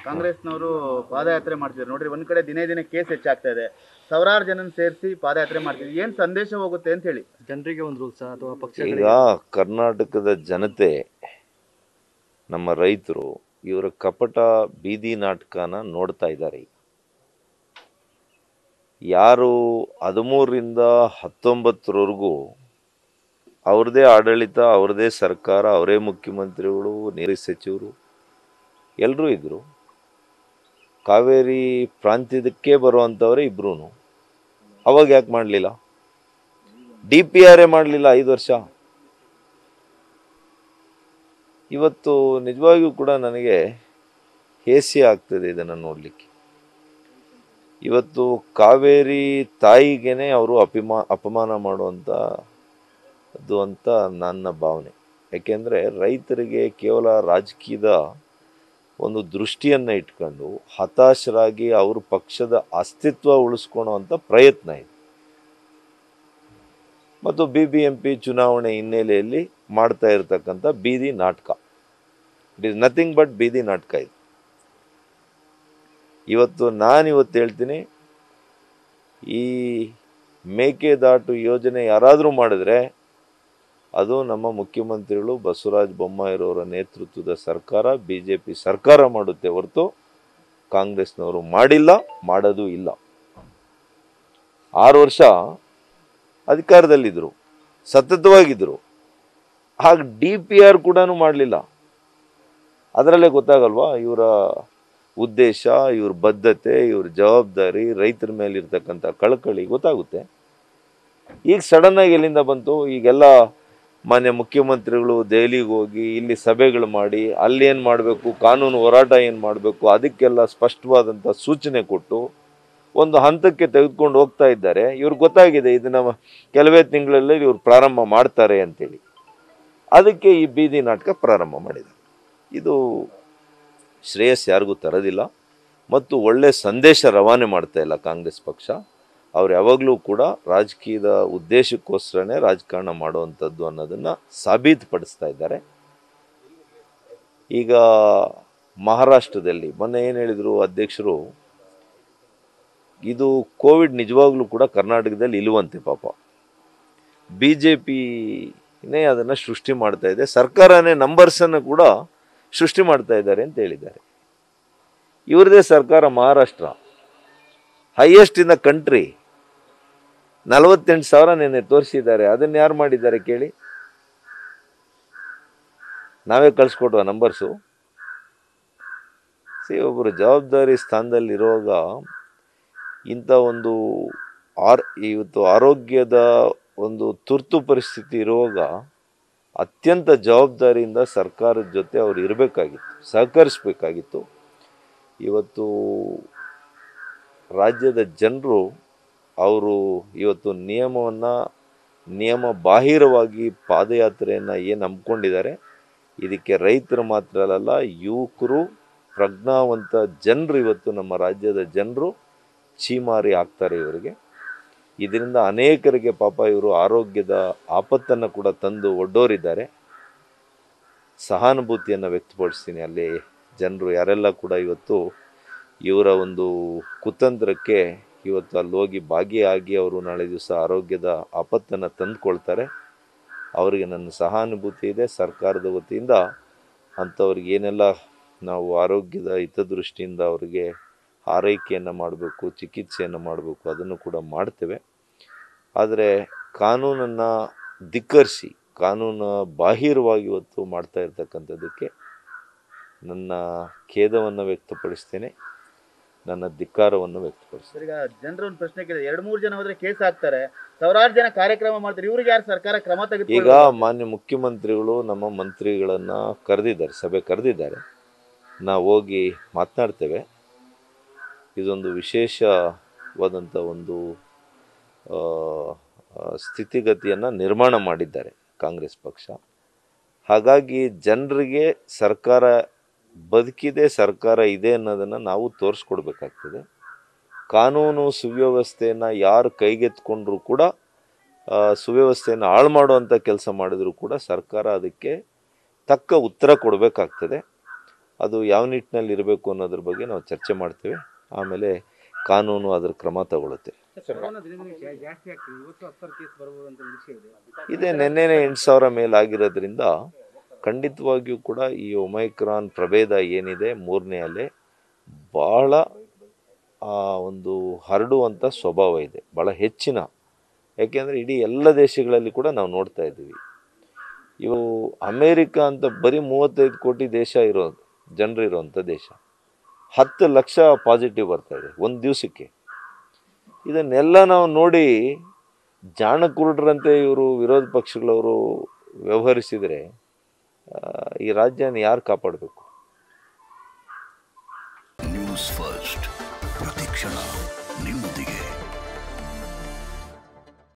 ಕಾಂಗ್ರೆಸ್ನವರು ಪಾದಯಾತ್ರೆ ಮಾಡ್ತಿದ್ದಾರೆ ನೋಡ್ರಿ ಒಂದ್ ಕಡೆ ದಿನೇ ದಿನೇ ಕೇಸ್ ಹೆಚ್ಚಾಗ್ತಾ ಇದೆ ಸಾವಿರಾರು ಜನನ ಸೇರಿಸಿ ಪಾದಯಾತ್ರೆ ಮಾಡ್ತಿದ್ರು ಏನ್ ಸಂದೇಶ ಹೋಗುತ್ತೆ ಅಂತ ಹೇಳಿ ಜನರಿಗೆ ಒಂದು ರೂಲ್ಸ್ ಅಥವಾ ಈಗ ಪಕ್ಷಗಳಿಗೆ ಕರ್ನಾಟಕದ ಜನತೆ ನಮ್ಮ ರೈತರು ಇವರ ಕಪಟ ಬೀದಿ ನಾಟಕನ ನೋಡ್ತಾ ಇದ್ದಾರೆ ಈಗ ಯಾರು ಹದಿಮೂರರಿಂದ ಹತ್ತೊಂಬತ್ತರವರೆಗೂ ಅವ್ರದೇ ಆಡಳಿತ ಅವ್ರದೇ ಸರ್ಕಾರ ಅವರೇ ಮುಖ್ಯಮಂತ್ರಿಗಳು ನೀರು ಸಚಿವರು ಎಲ್ಲರೂ ಇದ್ರು ಕಾವೇರಿ ಪ್ರಾಂತ್ಯದಕ್ಕೆ ಬರುವಂಥವ್ರೆ ಇಬ್ರು ಅವಾಗ ಯಾಕೆ ಮಾಡಲಿಲ್ಲ ಡಿ ಪಿ ಆರೇ ಮಾಡಲಿಲ್ಲ ಐದು ವರ್ಷ ಇವತ್ತು ನಿಜವಾಗಿಯೂ ಕೂಡ ನನಗೆ ಹೇಸಿ ಆಗ್ತದೆ ಇದನ್ನು ನೋಡಲಿಕ್ಕೆ ಇವತ್ತು ಕಾವೇರಿ ತಾಯಿಗೇನೆ ಅವರು ಅಪಿಮಾ ಅಪಮಾನ ಮಾಡುವಂಥ ಅದು ಅಂತ ನನ್ನ ಭಾವನೆ ಯಾಕೆಂದರೆ ರೈತರಿಗೆ ಕೇವಲ ರಾಜಕೀಯದ ಒಂದು ದೃಷ್ಟಿಯನ್ನು ಇಟ್ಕೊಂಡು ಹತಾಶರಾಗಿ ಅವ್ರ ಪಕ್ಷದ ಅಸ್ತಿತ್ವ ಉಳಿಸ್ಕೊಳ್ಳೋವಂಥ ಪ್ರಯತ್ನ ಇದೆ ಮತ್ತು ಬಿ ಬಿ ಎಂ ಪಿ ಚುನಾವಣೆ ಹಿನ್ನೆಲೆಯಲ್ಲಿ ಮಾಡ್ತಾ ಇರತಕ್ಕಂಥ ಬೀದಿ ನಾಟಕ ಇಟ್ ಈಸ್ ನಥಿಂಗ್ ಬಟ್ ಬೀದಿ ನಾಟಕ ಇದು ಇವತ್ತು ನಾನು ಇವತ್ತು ಹೇಳ್ತೀನಿ ಈ ಮೇಕೆದಾಟು ಯೋಜನೆ ಯಾರಾದರೂ ಮಾಡಿದ್ರೆ ಅದು ನಮ್ಮ ಮುಖ್ಯಮಂತ್ರಿಗಳು ಬಸವರಾಜ ಬೊಮ್ಮಾಯಿರವರ ನೇತೃತ್ವದ ಸರ್ಕಾರ ಬಿ ಜೆ ಪಿ ಸರ್ಕಾರ ಮಾಡುತ್ತೆ ಹೊರತು ಕಾಂಗ್ರೆಸ್ನವರು ಮಾಡಿಲ್ಲ ಮಾಡೋದು ಇಲ್ಲ ಆರು ವರ್ಷ ಅಧಿಕಾರದಲ್ಲಿದ್ದರು ಸತತವಾಗಿದ್ದರು ಹಾಗೆ ಡಿ ಪಿ ಆರ್ ಕೂಡ ಮಾಡಲಿಲ್ಲ ಅದರಲ್ಲೇ ಗೊತ್ತಾಗಲ್ವಾ ಇವರ ಉದ್ದೇಶ ಇವ್ರ ಬದ್ಧತೆ ಇವ್ರ ಜವಾಬ್ದಾರಿ ರೈತರ ಮೇಲೆ ಇರ್ತಕ್ಕಂಥ ಕಳಕಳಿ ಗೊತ್ತಾಗುತ್ತೆ ಈಗ ಸಡನ್ ಆಗಿ ಎಲ್ಲಿಂದ ಬಂತು ಈಗೆಲ್ಲ ಮಾನ್ಯ ಮುಖ್ಯಮಂತ್ರಿಗಳು ದೆಹಲಿಗೆ ಹೋಗಿ ಇಲ್ಲಿ ಸಭೆಗಳು ಮಾಡಿ ಅಲ್ಲಿ ಏನು ಮಾಡಬೇಕು ಕಾನೂನು ಹೋರಾಟ ಏನು ಮಾಡಬೇಕು ಅದಕ್ಕೆಲ್ಲ ಸ್ಪಷ್ಟವಾದಂಥ ಸೂಚನೆ ಕೊಟ್ಟು ಒಂದು ಹಂತಕ್ಕೆ ತೆಗೆದುಕೊಂಡು ಹೋಗ್ತಾ ಇದ್ದಾರೆ ಇವ್ರಿಗೆ ಗೊತ್ತಾಗಿದೆ ಇದನ್ನ ಕೆಲವೇ ತಿಂಗಳಲ್ಲಿ ಇವ್ರು ಪ್ರಾರಂಭ ಮಾಡ್ತಾರೆ ಅಂತೇಳಿ ಅದಕ್ಕೆ ಈ ಬೀದಿ ನಾಟಕ ಪ್ರಾರಂಭ ಮಾಡಿದ್ದಾರೆ ಇದು ಶ್ರೇಯಸ್ ಯಾರಿಗೂ ತರೋದಿಲ್ಲ ಮತ್ತು ಒಳ್ಳೆ ಸಂದೇಶ ರವಾನೆ ಮಾಡ್ತಾ ಇಲ್ಲ ಕಾಂಗ್ರೆಸ್ ಪಕ್ಷ ಅವ್ರು ಯಾವಾಗಲೂ ಕೂಡ ರಾಜಕೀಯದ ಉದ್ದೇಶಕ್ಕೋಸ್ಕರನೇ ರಾಜಕಾರಣ ಮಾಡುವಂಥದ್ದು ಅನ್ನೋದನ್ನು ಸಾಬೀತುಪಡಿಸ್ತಾ ಇದ್ದಾರೆ ಈಗ ಮಹಾರಾಷ್ಟ್ರದಲ್ಲಿ ಮೊನ್ನೆ ಏನು ಹೇಳಿದರು ಅಧ್ಯಕ್ಷರು ಇದು ಕೋವಿಡ್ ನಿಜವಾಗ್ಲೂ ಕೂಡ ಕರ್ನಾಟಕದಲ್ಲಿ ಇಲ್ಲವಂತೆ ಪಾಪ ಬಿ ಜೆ ಪಿನೇ ಅದನ್ನು ಸೃಷ್ಟಿ ಮಾಡ್ತಾ ಇದೆ ಸರ್ಕಾರನೇ ನಂಬರ್ಸನ್ನು ಕೂಡ ಸೃಷ್ಟಿ ಮಾಡ್ತಾ ಇದ್ದಾರೆ ಅಂತ ಹೇಳಿದ್ದಾರೆ ಇವ್ರದೇ ಸರ್ಕಾರ Maharashtra highest in the country ನಲವತ್ತೆಂಟು ಸಾವಿರ ನೆನ್ನೆ ತೋರಿಸಿದ್ದಾರೆ ಅದನ್ನು ಯಾರು ಮಾಡಿದ್ದಾರೆ ಕೇಳಿ ನಾವೇ ಕಳಿಸ್ಕೊಟ್ವ ನಂಬರ್ಸು ಸಿ ಒಬ್ಬರು ಜವಾಬ್ದಾರಿ ಸ್ಥಾನದಲ್ಲಿರುವಾಗ ಇಂಥ ಒಂದು ಆರ್ ಇವತ್ತು ಆರೋಗ್ಯದ ಒಂದು ತುರ್ತು ಪರಿಸ್ಥಿತಿ ಇರುವಾಗ ಅತ್ಯಂತ ಜವಾಬ್ದಾರಿಯಿಂದ ಸರ್ಕಾರದ ಜೊತೆ ಅವ್ರು ಇರಬೇಕಾಗಿತ್ತು ಸಹಕರಿಸಬೇಕಾಗಿತ್ತು ಇವತ್ತು ರಾಜ್ಯದ ಜನರು ಅವರು ಇವತ್ತು ನಿಯಮವನ್ನು ನಿಯಮ ಬಾಹಿರವಾಗಿ ಪಾದಯಾತ್ರೆಯನ್ನು ಏನು ಹಮ್ಮಿಕೊಂಡಿದ್ದಾರೆ ಇದಕ್ಕೆ ರೈತರು ಮಾತ್ರ ಅಲ್ಲ ಯುವಕರು ಪ್ರಜ್ಞಾವಂತ ಜನರು ಇವತ್ತು ನಮ್ಮ ರಾಜ್ಯದ ಜನರು ಚೀಮಾರಿ ಆಗ್ತಾರೆ ಇವರಿಗೆ ಇದರಿಂದ ಅನೇಕರಿಗೆ ಪಾಪ ಇವರು ಆರೋಗ್ಯದ ಆಪತ್ತನ್ನು ಕೂಡ ತಂದು ಒಡ್ಡೋರಿದ್ದಾರೆ ಸಹಾನುಭೂತಿಯನ್ನು ವ್ಯಕ್ತಪಡಿಸ್ತೀನಿ ಅಲ್ಲಿ ಜನರು ಯಾರೆಲ್ಲ ಕೂಡ ಇವತ್ತು ಇವರ ಒಂದು ಕುತಂತ್ರಕ್ಕೆ ಇವತ್ತು ಅಲ್ಲಿ ಹೋಗಿ ಭಾಗಿಯಾಗಿ ಅವರು ನಾಳೆ ದಿವಸ ಆರೋಗ್ಯದ ಆಪತ್ತನ್ನು ತಂದುಕೊಳ್ತಾರೆ ಅವರಿಗೆ ನನ್ನ ಸಹಾನುಭೂತಿ ಇದೆ ಸರ್ಕಾರದ ವತಿಯಿಂದ ಅಂಥವ್ರಿಗೆ ಏನೆಲ್ಲ ನಾವು ಆರೋಗ್ಯದ ಹಿತದೃಷ್ಟಿಯಿಂದ ಅವರಿಗೆ ಆರೈಕೆಯನ್ನು ಮಾಡಬೇಕು ಚಿಕಿತ್ಸೆಯನ್ನು ಮಾಡಬೇಕು ಅದನ್ನು ಕೂಡ ಮಾಡ್ತೇವೆ ಆದರೆ ಕಾನೂನನ್ನು ಧಿಕ್ಕರಿಸಿ ಕಾನೂನು ಬಾಹಿರವಾಗಿ ಇವತ್ತು ಮಾಡ್ತಾ ಇರ್ತಕ್ಕಂಥದ್ದಕ್ಕೆ ನನ್ನ ಖೇದವನ್ನು ವ್ಯಕ್ತಪಡಿಸ್ತೇನೆ ನನ್ನ ಧಿಕ್ಕಾರವನ್ನು ವ್ಯಕ್ತಪಡಿಸ್ತೇನೆ ಸರ್ ಈಗ ಜನರು ಒಂದು ಪ್ರಶ್ನೆ ಕೇಳಿದೆ ಎರಡು ಮೂರು ಜನ ಹೋದ್ರೆ ಕೇಸ್ ಹಾಕ್ತಾರೆ ಸಾವಿರಾರು ಜನ ಕಾರ್ಯಕ್ರಮ ಮಾಡ್ತಾರೆ ಇವ್ರಿಗೆ ಯಾರು ಸರ್ಕಾರ ಕ್ರಮ ಈಗ ತೆಗೆದುಕೊಳ್ಳಿ ಮಾನ್ಯ ಮುಖ್ಯಮಂತ್ರಿಗಳು ನಮ್ಮ ಮಂತ್ರಿಗಳನ್ನು ಕರೆದಿದ್ದಾರೆ ಸಭೆ ಕರೆದಿದ್ದಾರೆ ನಾವು ಹೋಗಿ ಮಾತನಾಡ್ತೇವೆ ಇದೊಂದು ವಿಶೇಷವಾದಂಥ ಒಂದು ಆ, ಆ, ಸ್ಥಿತಿಗತಿಯನ್ನು ನಿರ್ಮಾಣ ಮಾಡಿದ್ದಾರೆ ಕಾಂಗ್ರೆಸ್ ಪಕ್ಷ ಹಾಗಾಗಿ ಜನರಿಗೆ ಸರ್ಕಾರ ಬದುಕಿದೆ ಸರ್ಕಾರ ಇದೆ ಅನ್ನೋದನ್ನು ನಾವು ತೋರಿಸ್ಕೊಡ್ಬೇಕಾಗ್ತದೆ ಕಾನೂನು ಸುವ್ಯವಸ್ಥೆಯನ್ನು ಯಾರು ಕೈಗೆತ್ಕೊಂಡ್ರೂ ಕೂಡ ಆ, ಸುವ್ಯವಸ್ಥೆಯನ್ನು ಹಾಳು ಮಾಡುವಂಥ ಕೆಲಸ ಮಾಡಿದರೂ ಕೂಡ ಸರ್ಕಾರ ಅದಕ್ಕೆ ತಕ್ಕ ಉತ್ತರ ಕೊಡಬೇಕಾಗ್ತದೆ ಅದು ಯಾವ ನಿಟ್ಟಿನಲ್ಲಿ ಇರಬೇಕು ಅನ್ನೋದ್ರ ಬಗ್ಗೆ ನಾವು ಚರ್ಚೆ ಮಾಡ್ತೇವೆ ಆಮೇಲೆ ಕಾನೂನು ಅದ್ರ ಕ್ರಮ ತಗೊಳುತ್ತೆ ಕೊರೋನಾ ದಿನ ದಿನ ಜಾ- ಜಾಸ್ತಿ ಆಗ್ತದೆ ಇವತ್ತು ಹತ್ತು ಸಾವಿರ ಕೇಸ್ ಬರ್ಬೋದು ಅಂತ ನಿರೀಕ್ಷೆ ಇದೆ ಇದೇ ನೆನ್ನೆನೆ ಎಂಟು ಸಾವಿರ ಮೇಲಾಗಿರೋದ್ರಿಂದ ಖಂಡಿತವಾಗಿಯೂ ಕೂಡ ಈ ಒಮೈಕ್ರಾನ್ ಪ್ರಭೇದ ಏನಿದೆ ಮೂರನೇ ಅಲೆ ಬಹಳ ಆ, ಒಂದು ಹರಡುವಂಥ ಸ್ವಭಾವ ಇದೆ ಭಾಳ ಹೆಚ್ಚಿನ ಯಾಕೆಂದರೆ ಇಡೀ ಎಲ್ಲ ದೇಶಗಳಲ್ಲಿ ಕೂಡ ನಾವು ನೋಡ್ತಾ ಇದ್ದೀವಿ ಇವು ಅಮೇರಿಕಾ ಅಂತ ಬರೀ ಮೂವತ್ತೈದು ಕೋಟಿ ದೇಶ ಇರೋದು ಜನರು ಇರೋವಂಥ ದೇಶ ಹತ್ತು ಲಕ್ಷ ಪಾಸಿಟಿವ್ ಬರ್ತಾ ಇದೆ ಒಂದು ದಿವಸಕ್ಕೆ ಇದನ್ನೆಲ್ಲ ನಾವು ನೋಡಿ ಜಾಣ ಕುರುಡರಂತೆ ಇವರು ವಿರೋಧ ಪಕ್ಷಗಳವರು ವ್ಯವಹರಿಸಿದರೆ ಆ, ಈ ರಾಜ್ಯನ ಯಾರು ಕಾಪಾಡಬೇಕು